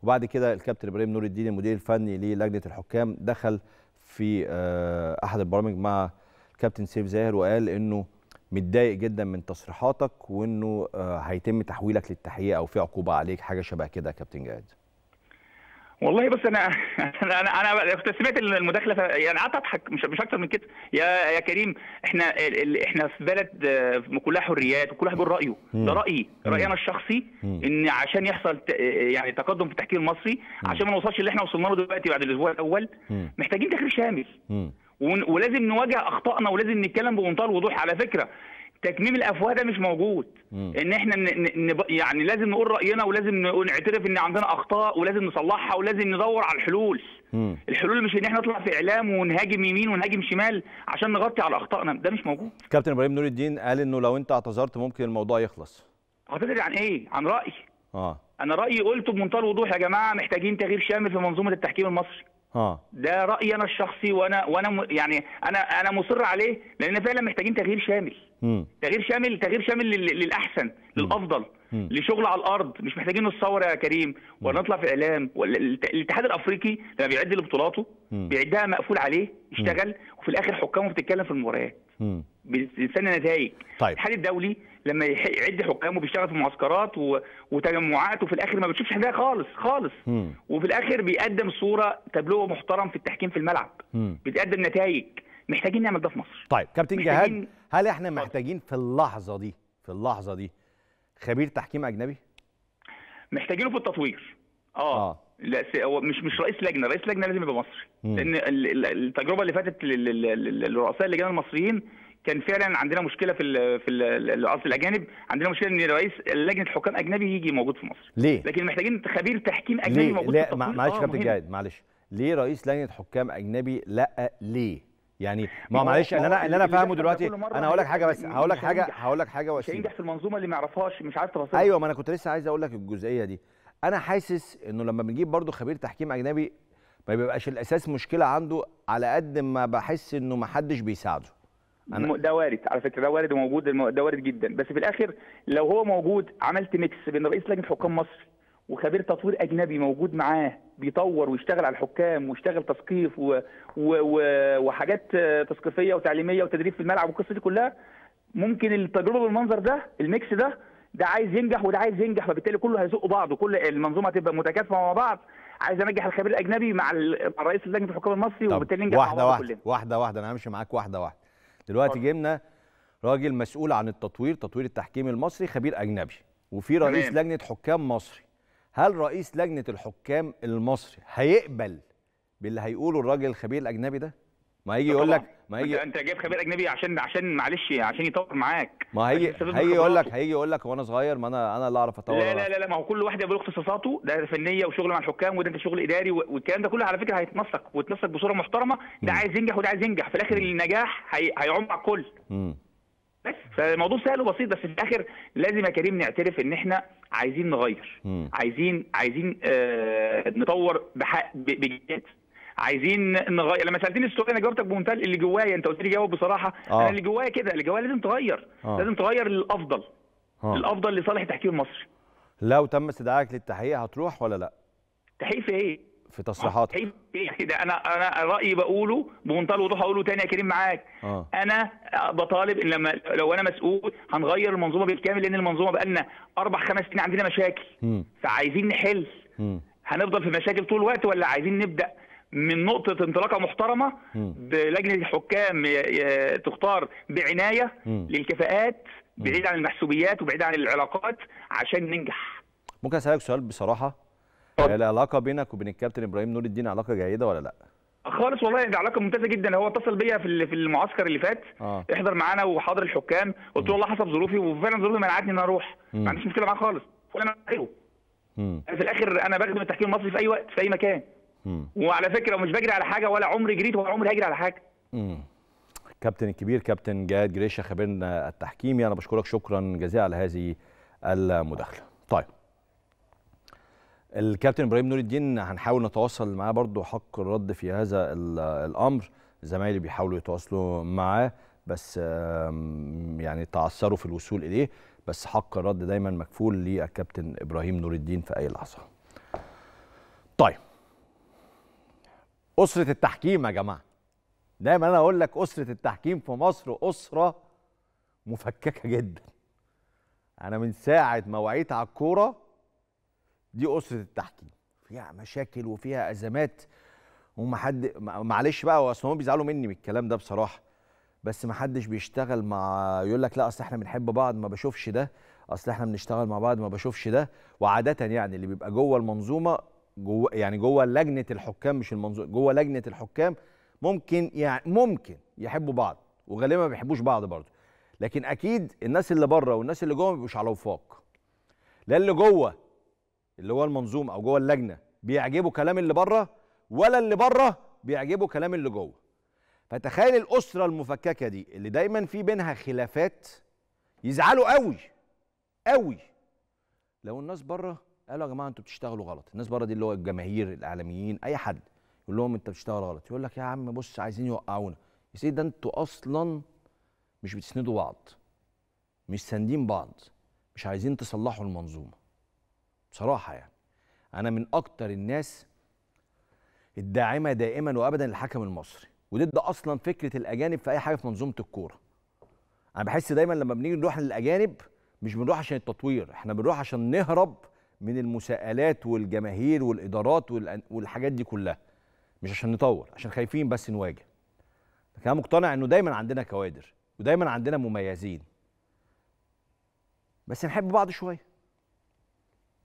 وبعد كده الكابتن ابراهيم نور الدين المدير الفني للجنه الحكام دخل في آه، احد البرامج مع الكابتن سيف زاهر وقال انه متضايق جدا من تصريحاتك وانه آه، هيتم تحويلك للتحقيق او في عقوبه عليك حاجه شبه كده يا كابتن جهاد والله بص انا انا انا انا كنت سمعت المداخله ف- يعني قعدت اضحك مش مش اكتر من كده يا يا كريم احنا ال- ال- احنا في بلد آه، كلها حريات وكل واحد بيقول رايه مم. ده رايي رايي انا الشخصي مم. ان عشان يحصل ت- يعني تقدم في التحكيم المصري عشان ما نوصلش اللي احنا وصلنا له دلوقتي بعد الاسبوع الاول مم. محتاجين تغيير شامل مم. ون- ولازم نواجه اخطائنا ولازم نتكلم بمنتهى الوضوح على فكره تكميم الافواه ده مش موجود مم. ان احنا ن... ن... نب- يعني لازم نقول راينا ولازم نقول- نعترف ان عندنا اخطاء ولازم نصلحها ولازم ندور على الحلول مم. الحلول مش ان احنا نطلع في اعلام ونهاجم يمين ونهاجم شمال عشان نغطي على اخطائنا ده مش موجود كابتن ابراهيم نور الدين قال انه لو انت اعتذرت ممكن الموضوع يخلص اعتذر عن ايه عن رايي اه انا رايي قلته بمنتهى الوضوح يا جماعه محتاجين تغيير شامل في منظومه التحكيم المصري اه ده رايي انا الشخصي وانا وانا م... يعني انا انا مصر عليه لان فعلا محتاجين تغيير شامل مم. تغيير شامل تغيير شامل لل- للاحسن للافضل مم. لشغل على الارض مش محتاجين نتصور يا كريم ولا نطلع في اعلام ولا الت- الاتحاد الافريقي لما بيعد لبطولاته مم. بيعدها مقفول عليه يشتغل وفي الاخر حكامه بتتكلم في المباريات مم. بيستنى نتائج طيب. الاتحاد الدولي لما يح- يعد حكامه بيشتغل في معسكرات و... وتجمعات وفي الاخر ما بتشوفش حاجه خالص خالص مم. وفي الاخر بيقدم صوره تابلوه محترم في التحكيم في الملعب مم. بيتقدم نتائج محتاجين نعمل ده في مصر طيب كابتن جهاد محتاجين- هل احنا محتاجين في اللحظه دي في اللحظه دي خبير تحكيم اجنبي محتاجينه في التطوير اه, آه. لا س- هو مش مش رئيس لجنه رئيس لجنه لازم يبقى مصري مم. لان ال- ال- التجربه اللي فاتت لل- لل- لل- لرؤساء اللجان المصريين كان فعلا عندنا مشكله في ال في ال- قصدي الاجانب عندنا مشكله ان رئيس لجنه الحكام اجنبي يجي موجود في مصر ليه لكن محتاجين خبير تحكيم اجنبي ليه موجود في لا التطوير مع- معلش آه، كابتن مهم. جهاد معلش ليه رئيس لجنه حكام اجنبي لا ليه يعني ما ما هو- معلش ما اللي هو انا اللي انا اللي فاهمه بيحصل ده دلوقتي كل مرة انا هقول لك هي- حاجه بس مش هقول لك حاجه هينجح. هقول لك حاجه مش واسيبك هينجح في المنظومه اللي ما يعرفهاش مش عارف تفاصيلها ايوه ما انا كنت لسه عايز اقول لك الجزئيه دي انا حاسس انه لما بنجيب برضو خبير تحكيم اجنبي ما بيبقاش الاساس مشكله عنده على قد ما بحس انه ما حدش بيساعده أنا- م- ده وارد على فكره ده وارد وموجود الم- ده وارد جدا بس في الاخر لو هو موجود عملت ميكس بين رئيس لجنه حكام مصر وخبير تطوير اجنبي موجود معاه بيطور ويشتغل على الحكام ويشتغل تثقيف و... و... و... وحاجات آه، تثقيفيه وتعليميه وتدريب في الملعب والقصه دي كلها ممكن التجربه بالمنظر ده الميكس ده ده عايز ينجح وده عايز ينجح فبالتالي كله هيزقوا بعض وكل المنظومه هتبقى متكاتفه مع بعض عايز انجح الخبير الاجنبي مع ال- مع رئيس لجنه الحكام المصري طب وبالتالي ننجح مع واحده بعض واحده كلنا واحده واحده انا همشي معاك واحده واحده دلوقتي جبنا راجل مسؤول عن التطوير تطوير التحكيم المصري خبير اجنبي وفي رئيس تمام. لجنه حكام مصري هل رئيس لجنه الحكام المصري هيقبل باللي هيقوله الراجل الخبير الاجنبي ده ما هيجي يقول طبعاً. لك ما هيجي انت انت جايب خبير اجنبي عشان عشان معلش عشان يطور معاك ما هيجي عشان يستفيد من هيجي يقول لك خبراته. هيجي يقول لك هو انا صغير ما انا انا اللي اعرف اطور لا ولا لا لا لا ما هو كل واحد يبقى له اختصاصاته ده فنيه وشغل مع الحكام وده انت شغل اداري و- والكلام ده كله على فكره هيتنسق ويتنسق بصوره محترمه ده عايز ينجح وده عايز ينجح في الاخر النجاح هي... هيعم على الكل مم. بس فالموضوع سهل وبسيط بس في الاخر لازم يا كريم نعترف ان احنا عايزين نغير مم. عايزين عايزين آه نطور بحق ب- بجد عايزين نغير لما سالتني السؤال انا جاوبتك بمنتهى اللي جوايا انت قلت لي جاوب بصراحه آه. انا اللي جوايا كده اللي جوايا لازم تغير آه. لازم تغير للافضل ها. الافضل لصالح التحكيم المصري لو تم استدعائك للتحقيق هتروح ولا لا تحقيق في ايه؟ في تصريحاتك تحقيق في ايه؟ يعني ده انا انا رايي بقوله بمنتهى الوضوح هقوله تاني يا كريم معاك اه انا بطالب ان لما لو انا مسؤول هنغير المنظومه بالكامل لان المنظومه بقالنا اربع خمس سنين عندنا مشاكل مم. فعايزين نحل مم. هنفضل في مشاكل طول الوقت ولا عايزين نبدا من نقطة انطلاقة محترمة مم. بلجنة الحكام ي- ي- تختار بعناية مم. للكفاءات بعيد عن المحسوبيات وبعيد عن العلاقات عشان ننجح ممكن اسالك سؤال بصراحه اتفضل. العلاقه بينك وبين الكابتن ابراهيم نور الدين علاقه جيده ولا لا خالص والله دي علاقه ممتازه جدا هو اتصل بيا في ال- في المعسكر اللي فات اه احضر معانا وحاضر الحكام قلت له والله حسب ظروفي وفعلا ظروفي منعتني ان أنا اروح مم. ما عنديش مشكله معاه خالص وانا غيره مم. في الاخر انا بخدم التحكيم المصري في اي وقت في اي مكان مم. وعلى فكره مش بجري على حاجه ولا عمري جريت ولا عمري هجري على حاجه مم. كابتن الكبير كابتن جهاد جريشه خبيرنا التحكيمي انا بشكرك شكرا جزيلا على هذه المداخله طيب الكابتن ابراهيم نور الدين هنحاول نتواصل معاه برضو حق الرد في هذا ال- الامر زمايلي بيحاولوا يتواصلوا معاه بس آم، يعني تعثروا في الوصول اليه بس حق الرد دايما مكفول للكابتن ابراهيم نور الدين في اي لحظه اسره التحكيم يا جماعه دايما انا اقول لك اسره التحكيم في مصر اسره مفككه جدا انا من ساعه ما وعيت على الكوره دي اسره التحكيم فيها مشاكل وفيها ازمات وما حد معلش بقى اصل هم بيزعلوا مني من الكلام ده بصراحه بس ما حدش بيشتغل مع يقول لك لا اصل احنا بنحب بعض ما بشوفش ده اصل احنا بنشتغل مع بعض ما بشوفش ده وعاده يعني اللي بيبقى جوه المنظومه جوه يعني جوه لجنه الحكام مش المنظومه جوه لجنه الحكام ممكن يعني ممكن يحبوا بعض وغالبا ما بيحبوش بعض برضه لكن اكيد الناس اللي بره والناس اللي جوه ما بيبقوش على وفاق لا اللي جوه اللي هو المنظومه او جوه اللجنه بيعجبوا كلام اللي بره ولا اللي بره بيعجبوا كلام اللي جوه فتخيل الاسره المفككه دي اللي دايما في بينها خلافات يزعلوا قوي قوي لو الناس بره قالوا يا جماعه انتوا بتشتغلوا غلط الناس بره دي اللي هو الجماهير الاعلاميين اي حد يقول لهم انت بتشتغل غلط يقول لك يا عم بص عايزين يوقعونا يا سيدي ده انتوا اصلا مش بتسندوا بعض مش ساندين بعض مش عايزين تصلحوا المنظومه بصراحه يعني انا من اكتر الناس الداعمه دائما وابدا للحكم المصري وضد اصلا فكره الاجانب في اي حاجه في منظومه الكوره انا بحس دايما لما بنيجي نروح للاجانب مش بنروح عشان التطوير احنا بنروح عشان نهرب من المساءلات والجماهير والادارات والحاجات دي كلها مش عشان نطور عشان خايفين بس نواجه لكن انا مقتنع انه دايما عندنا كوادر ودايما عندنا مميزين بس نحب بعض شويه